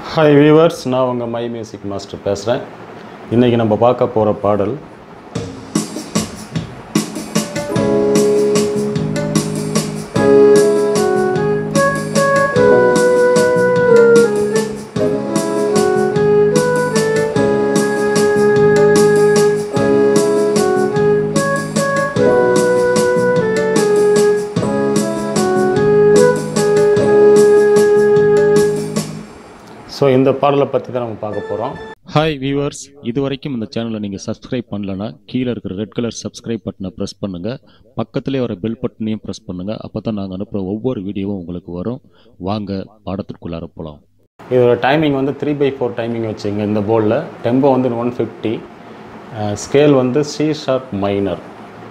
hi viewers நான் உங்கள் my music master பேசுகிறேன் இன்றைக்கி நம்ம பார்க்க போகிற பாடல் ஸோ இந்த பாடலை பற்றி தான் நம்ம பார்க்க போகிறோம் ஹாய் வியூவர்ஸ் இது வரைக்கும் இந்த சேனலை நீங்கள் சப்ஸ்கிரைப் பண்ணலனா கீழே இருக்கிற ரெட் கலர் சப்ஸ்கிரைப் பட்டனை ப்ரெஸ் பண்ணுங்கள் பக்கத்துலேயே வர பெல் பட்டனையும் ப்ரெஸ் பண்ணுங்கள் அப்போ தான் நாங்கள் அனுப்புகிற ஒவ்வொரு வீடியோவும் உங்களுக்கு வரும் வாங்க பாடத்திற்குள்ளார போகலாம் இதோட டைமிங் வந்து த்ரீ பை ஃபோர் டைமிங் வச்சுங்க இந்த போர்டில் டெம்போ வந்து ஒன் ஃபிஃப்டி ஸ்கேல் வந்து C sharp minor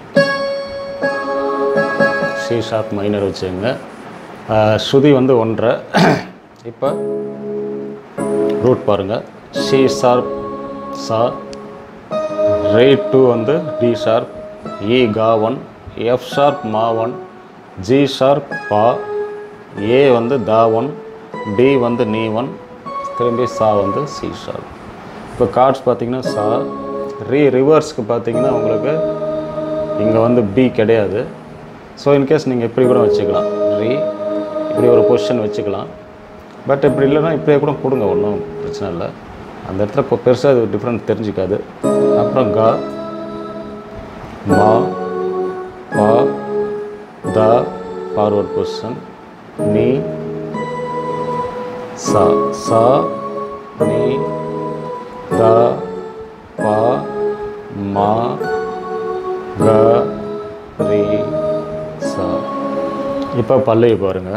C sharp minor வச்சுங்க ஸ்ருதி வந்து ஒன்றரை இப்போ ரூட் பாருங்கள் சி ஷார்ப் சா ரே டூ வந்து டி ஷார்ப் இ கா ஒன் எஃப் ஷார்ப் மா ஒன் ஜி ஷார்ப் பா ஏ வந்து தா ஒன் டி வந்து நீ ஒன் திரும்பி சா வந்து சி ஷார்ப் இப்போ கார்ட்ஸ் பார்த்தீங்கன்னா சா ரீ ரிவர்ஸ்க்கு பார்த்தீங்கன்னா உங்களுக்கு இங்கே வந்து பி கிடையாது ஸோ இன்கேஸ் நீங்கள் இப்படி கூட வச்சுக்கலாம் ரீ இப்படி ஒரு பொசிஷன் வச்சுக்கலாம் பட் இப்படி இல்லைன்னா இப்படியே கூட கொடுங்க ஒன்றும் பிரச்சனை இல்லை அந்த இடத்துல இப்போ பெருசாக இது டிஃப்ரெண்ட் தெரிஞ்சிக்காது அப்புறம் கா மா பா த ஃபார்வர்ட் பொசிஷன் நீ சா சா நீ த பா மா க ரீ சா இப்போ பல்லவி பாருங்க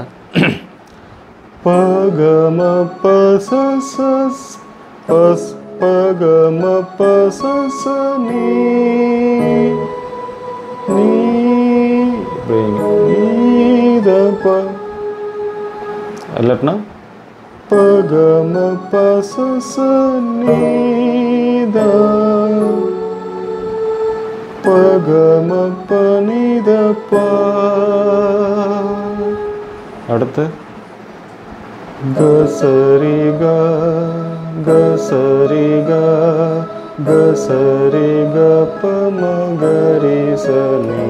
பகம பசஸ் பஸ் பகம பசஸ் நீ நீ இப்படிங்க நீத ப இல்லாட்டினா பகம பசஸ் நீத பகம பனித பா அடுத்து கசரி க கசரி க கசரி க பமகரி சனி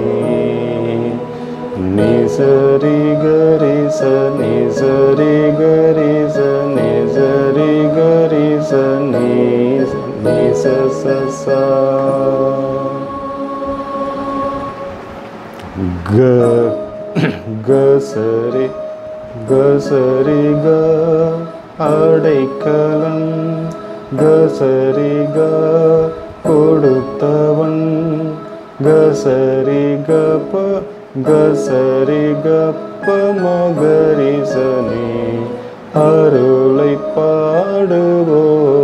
நிசரி கரி ச நிசரி கரி ச நிசரி கரி ச நீ நிச ச சா க கசரி கசரி க அடைக்கலம் கசரி க கொடுத்தவன் கசரி க ப கசரி க ப மகரி சனி அருளை பாடுவோம்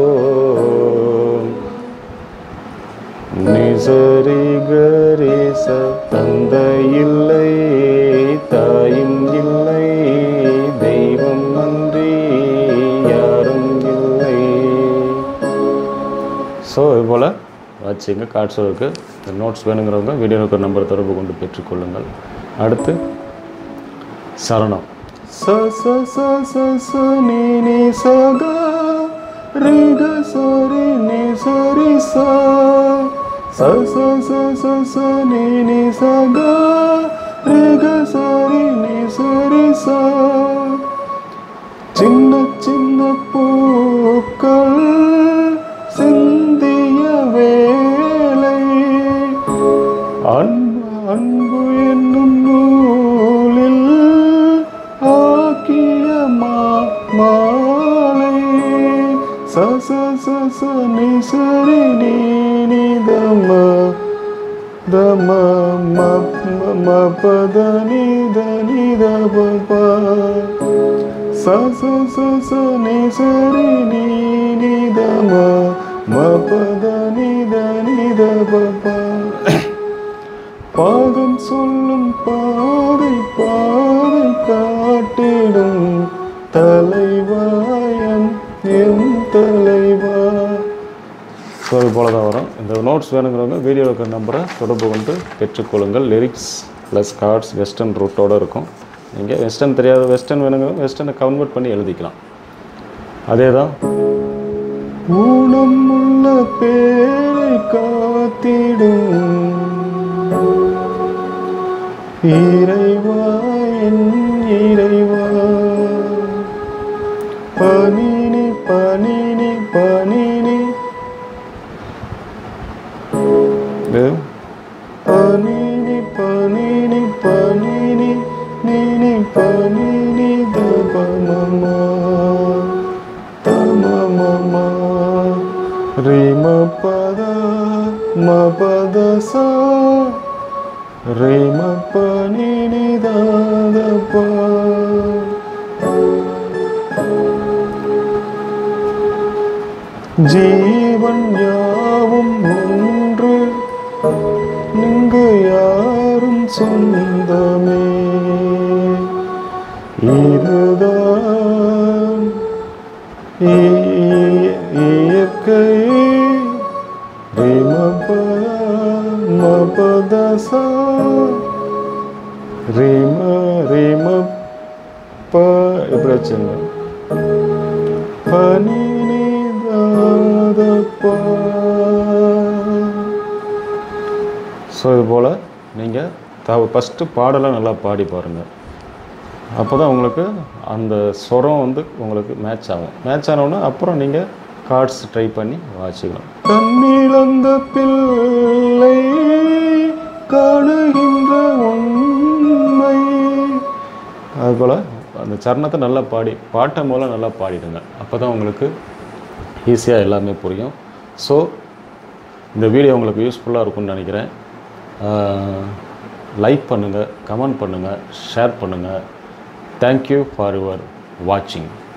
நிசரி கரிச தந்தை இல்லை தாயும் இல்லை தெய்வம் அன்றி யாரும் இல்லை ஸோ இது போல் வச்சுங்க கார்ட்ஸும் இருக்குது இந்த நோட்ஸ் வேணுங்கிறவங்க வீடியோ இருக்கிற நம்பர் தொடர்பு கொண்டு பெற்றுக்கொள்ளுங்கள் அடுத்து சரணம் ச ச ச ச ச நீ நீ ச க ரி க ச ரி நீ ச ரி ச ச ச ச ச ச நீ நீ ச க ரி க ச ரி நீ ச ரி ச சின்ன சின்ன பூக்கள் சிந்திய வேலை அன்பு அன்பு என்னும் நூலில் ஆக்கிய மா மாலை ச ச ச ச நி சரி நீ நீ தம தம ம ம ம பத நீ த நீ த ப ப ச ச ச ச நி சரி நீ நீ தம ம பத நீ த நீ த ப ப பாதம் சொல்லும் பாதை பாதை காட்டிடும் தலைவாயம் என் தலைவா ஸோ இது போல தான் வரும் இந்த நோட்ஸ் வேணுங்கிறவங்க வீடியோ இருக்கிற நம்பரை தொடர்பு கொண்டு பெற்றுக்கொள்ளுங்கள் லிரிக்ஸ் ப்ளஸ் கார்ட்ஸ் வெஸ்டர்ன் ரூட்டோடு இருக்கும் நீங்கள் வெஸ்டர்ன் தெரியாத வெஸ்டர்ன் வேணுங்க வெஸ்டர்னை கன்வெர்ட் பண்ணி எழுதிக்கலாம் அதே தான் ஊனம் உள்ள பேரை காத்திடும் இறைவா என் இறைவா பனினி பனினி பனினி இது பனினி பனினி பனினி நீனி பனினி தபமமா தமமமா ரீம பத மபத சா ரீம பனினி தாதபா ஜீவன் யாவும் ஒன்று இங்கு யாரும் சொந்தமே இதுதான் இ- இயற்கை ரிமப மபதசா ரிம ரிம ப எப்படி வச்சுங்க பனினி தாதப்பா ஸோ இது போல் நீங்கள் த ஃபஸ்ட்டு பாடலை நல்லா பாடி பாருங்கள் அப்போ தான் உங்களுக்கு அந்த ஸ்வரம் வந்து உங்களுக்கு மேட்ச் ஆகும் மேட்ச் ஆனவுடனே அப்புறம் நீங்கள் கார்ட்ஸ் ட்ரை பண்ணி வாசிக்கலாம் கண்ணிழந்த பிள்ளை காணுகின்ற உண்மை அதுபோல் அந்த சரணத்தை நல்லா பாடி பாட்டை மூலம் நல்லா பாடிடுங்க அப்போ தான் உங்களுக்கு ஈஸியாக எல்லாமே புரியும் ஸோ இந்த வீடியோ உங்களுக்கு யூஸ்ஃபுல்லாக இருக்கும்னு நினைக்கிறேன் லைக் பண்ணுங்கள் கமெண்ட் பண்ணுங்கள் ஷேர் பண்ணுங்கள் தேங்க்யூ ஃபார் யுவர் வாட்சிங்